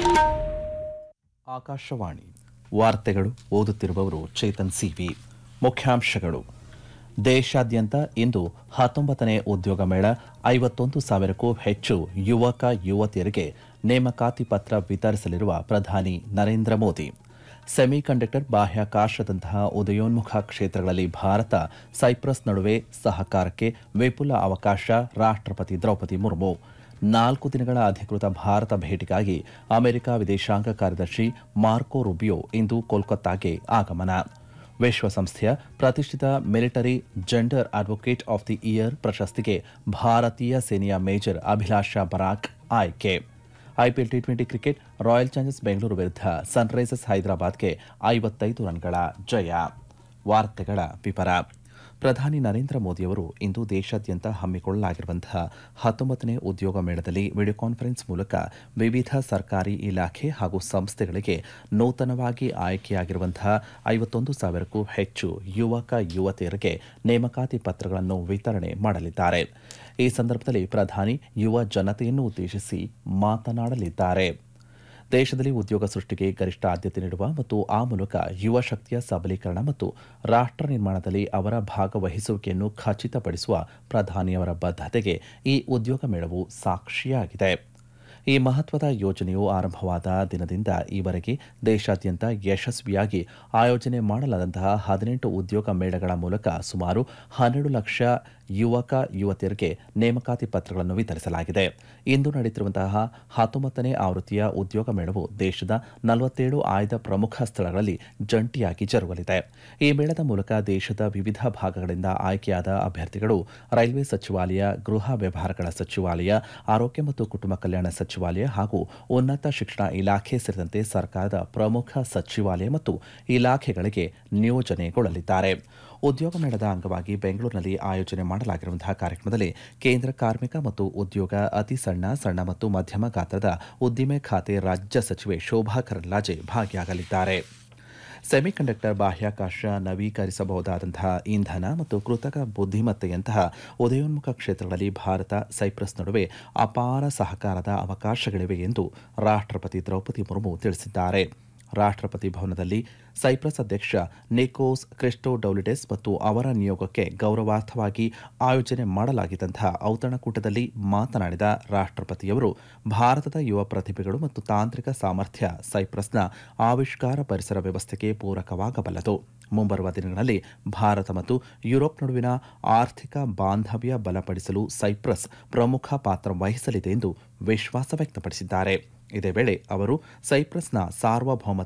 ಆಕಾಶವಾಣಿ ವಾರ್ತೆಗಳು ಓದುತ್ತಿರುವವರು ಚೇತನ್ ಸಿವಿ ಮುಖ್ಯಾಂಶಗಳು ದೇಶಾದ್ಯಂತ ಇಂದು ಹತ್ತೊಂಬತ್ತನೇ ಉದ್ಯೋಗ ಮೇಳ ಐವತ್ತೊಂದು ಸಾವಿರಕ್ಕೂ ಹೆಚ್ಚು ಯುವಕ ಯುವತಿಯರಿಗೆ ನೇಮಕಾತಿ ಪತ್ರ ವಿತರಿಸಲಿರುವ ಪ್ರಧಾನಿ ನರೇಂದ್ರ ಮೋದಿ ಸೆಮಿಕಂಡಕ್ಟರ್ ಬಾಹ್ಯಾಕಾಶದಂತಹ ಉದಯೋನ್ಮುಖ ಕ್ಷೇತ್ರಗಳಲ್ಲಿ ಭಾರತ ಸೈಪ್ರಸ್ ನಡುವೆ ಸಹಕಾರಕ್ಕೆ ವಿಪುಲ ಅವಕಾಶ ರಾಷ್ಟ್ರಪತಿ ದ್ರೌಪದಿ ಮುರ್ಮು ನಾಲ್ಕು ದಿನಗಳ ಅಧಿಕೃತ ಭಾರತ ಭೇಟಿಗಾಗಿ ಅಮೆರಿಕ ವಿದೇಶಾಂಗ ಕಾರ್ಯದರ್ಶಿ ಮಾರ್ಕೋ ರುಬಿಯೋ ಇಂದು ಕೋಲ್ಕತ್ತಾಗೆ ಆಗಮನ ವಿಶ್ವಸಂಸ್ಥೆಯ ಪ್ರತಿಷ್ಠಿತ military gender advocate of the year ಪ್ರಶಸ್ತಿಗೆ ಭಾರತೀಯ ಸೇನೆಯ ಮೇಜರ್ ಅಭಿಲಾಷಾ ಬರಾಕ್ ಆಯ್ಕೆ IPL T twenty cricket Royal Challengers Bengaluru ವಿರುದ್ಧ ಸನ್ರೈಸರ್ಸ್ ಹೈದರಾಬಾದ್ಗೆ ಐವತ್ತೈದು ರನ್ಗಳ ಜಯ ವಾರ್ತೆಗಳ ವಿವರ ಪ್ರಧಾನಿ ನರೇಂದ್ರ ಮೋದಿಯವರು ಇಂದು ದೇಶಾದ್ಯಂತ ಹಮ್ಮಿಕೊಳ್ಳಲಾಗಿರುವಂತಹ ಹತ್ತೊಂಬತ್ತನೇ ಉದ್ಯೋಗ ಮೇಳದಲ್ಲಿ ವಿಡಿಯೋ ಕಾನ್ಫರೆನ್ಸ್ ಮೂಲಕ ವಿವಿಧ ಸರ್ಕಾರಿ ಇಲಾಖೆ ಹಾಗೂ ಸಂಸ್ಥೆಗಳಿಗೆ ನೂತನವಾಗಿ ಆಯ್ಕೆಯಾಗಿರುವಂತಹ ಐವತ್ತೊಂದು ಸಾವಿರಕ್ಕೂ ಹೆಚ್ಚು ಯುವಕ ಯುವತಿಯರಿಗೆ ನೇಮಕಾತಿ ಪತ್ರಗಳನ್ನು ವಿತರಣೆ ಮಾಡಲಿದ್ದಾರೆ ಈ ಸಂದರ್ಭದಲ್ಲಿ ಪ್ರಧಾನಿ ಯುವ ಜನತೆಯನ್ನು ಉದ್ದೇಶಿಸಿ ಮಾತನಾಡಲಿದ್ದಾರೆ ದೇಶದಲ್ಲಿ ಉದ್ಯೋಗ ಸೃಷ್ಟಿಗೆ ಗರಿಷ್ಠ ಆದ್ಯತೆ ನೀಡುವ ಮತ್ತು ಆ ಮೂಲಕ ಯುವ ಶಕ್ತಿಯ ಸಬಲೀಕರಣ ಮತ್ತು ರಾಷ್ಟ್ರ ನಿರ್ಮಾಣದಲ್ಲಿ ಅವರ ಭಾಗವಹಿಸುವಿಕೆಯನ್ನು ಖಚಿತಪಡಿಸುವ ಪ್ರಧಾನಿಯವರ ಬದ್ಧತೆಗೆ ಈ ಉದ್ಯೋಗ ಮೇಳವು ಸಾಕ್ಷಿಯಾಗಿದೆ ಈ ಮಹತ್ವದ ಯೋಜನೆಯು ಆರಂಭವಾದ ದಿನದಿಂದ ಈವರೆಗೆ ದೇಶಾದ್ಯಂತ ಯಶಸ್ವಿಯಾಗಿ ಆಯೋಜನೆ ಮಾಡಲಾದಂತಹ ಹದಿನೆಂಟು ಉದ್ಯೋಗ ಮೇಳಗಳ ಮೂಲಕ ಸುಮಾರು ಹನ್ನೆರಡು ಲಕ್ಷ ಯುವಕ ಯುವತಿಯರಿಗೆ ನೇಮಕಾತಿ ಪತ್ರಗಳನ್ನು ವಿತರಿಸಲಾಗಿದೆ ಇಂದು ನಡೆಯುತ್ತಿರುವಂತಹ ಹತ್ತೊಂಬತ್ತನೇ ಆವೃತ್ತಿಯ ಉದ್ಯೋಗ ಮೇಳವು ದೇಶದ ನಲವತ್ತೇಳು ಆಯ್ದ ಪ್ರಮುಖ ಸ್ಥಳಗಳಲ್ಲಿ ಜಂಟಿಯಾಗಿ ಜರುಗಲಿದೆ ಈ ಮೇಳದ ಮೂಲಕ ದೇಶದ ವಿವಿಧ ಭಾಗಗಳಿಂದ ಆಯ್ಕೆಯಾದ ಅಭ್ಯರ್ಥಿಗಳು ರೈಲ್ವೆ ಸಚಿವಾಲಯ ಗೃಹ ವ್ಯವಹಾರಗಳ ಸಚಿವಾಲಯ ಆರೋಗ್ಯ ಮತ್ತು ಕುಟುಂಬ ಕಲ್ಯಾಣ ಸಚಿವಾಲಯ ಹಾಗೂ ಉನ್ನತ ಶಿಕ್ಷಣ ಇಲಾಖೆ ಸೇರಿದಂತೆ ಸರ್ಕಾರದ ಪ್ರಮುಖ ಸಚಿವಾಲಯ ಮತ್ತು ಇಲಾಖೆಗಳಿಗೆ ನಿಯೋಜನೆಗೊಳ್ಳಲಿದ್ದಾರೆ ಉದ್ಯೋಗ ಮೇಳದ ಅಂಗವಾಗಿ ಬೆಂಗಳೂರಿನಲ್ಲಿ ಆಯೋಜನೆ ಮಾಡಲಾಗಿರುವಂತಹ ಕಾರ್ಯಕ್ರಮದಲ್ಲಿ ಕೇಂದ್ರ ಕಾರ್ಮಿಕ ಮತ್ತು ಉದ್ಯೋಗ ಅತಿ ಸಣ್ಣ ಸಣ್ಣ ಮತ್ತು ಮಧ್ಯಮ ಗಾತ್ರದ ಉದ್ದಿಮೆ ಖಾತೆ ರಾಜ್ಯ ಸಚಿವೆ ಶೋಭಾ ಕರಂದ್ಲಾಜೆ ಭಾಗಿಯಾಗಲಿದ್ದಾರೆ ಸೆಮಿಕಂಡಕ್ಟರ್ ಬಾಹ್ಯಾಕಾಶ ನವೀಕರಿಸಬಹುದಾದಂತಹ ಇಂಧನ ಮತ್ತು ಕೃತಕ ಬುದ್ಧಿಮತ್ತೆಯಂತಹ ಉದಯೋನ್ಮುಖ ಕ್ಷೇತ್ರಗಳಲ್ಲಿ ಭಾರತ ಸೈಪ್ರಸ್ ನಡುವೆ ಅಪಾರ ಸಹಕಾರದ ಅವಕಾಶಗಳಿವೆ ಎಂದು ರಾಷ್ಟ್ರಪತಿ ದ್ರೌಪದಿ ಮುರ್ಮು ತಿಳಿಸಿದ್ದಾರೆ ರಾಷ್ಟ್ರಪತಿ ಭವನದಲ್ಲಿ ಸೈಪ್ರಸ್ ಅಧ್ಯಕ್ಷ ನಿಕೋಸ್ ಕ್ರಿಸ್ಟೋಡೌಲಿಡೆಸ್ ಮತ್ತು ಅವರ ನಿಯೋಗಕ್ಕೆ ಗೌರವಾರ್ಥವಾಗಿ ಆಯೋಜನೆ ಮಾಡಲಾಗಿದ್ದಂತಹ ಔತಣಕೂಟದಲ್ಲಿ ಮಾತನಾಡಿದ ರಾಷ್ಟ್ರಪತಿಯವರು ಭಾರತದ ಯುವ ಪ್ರತಿಭೆಗಳು ಮತ್ತು ತಾಂತ್ರಿಕ ಸಾಮರ್ಥ್ಯ ಸೈಪ್ರಸ್ನ ಆವಿಷ್ಕಾರ ಪರಿಸರ ವ್ಯವಸ್ಥೆಗೆ ಪೂರಕವಾಗಬಲ್ಲದು ಮುಂಬರುವ ದಿನಗಳಲ್ಲಿ ಭಾರತ ಮತ್ತು ಯುರೋಪ್ ನಡುವಿನ ಆರ್ಥಿಕ ಬಾಂಧವ್ಯ ಬಲಪಡಿಸಲು ಸೈಪ್ರಸ್ ಪ್ರಮುಖ ಪಾತ್ರ ವಹಿಸಲಿದೆ ಎಂದು ವಿಶ್ವಾಸ ವ್ಯಕ್ತಪಡಿಸಿದ್ದಾರೆ ಇದೇ ವೇಳೆ ಅವರು ಸೈಪ್ರಸ್ನ ಸಾರ್ವಭೌಮತೆ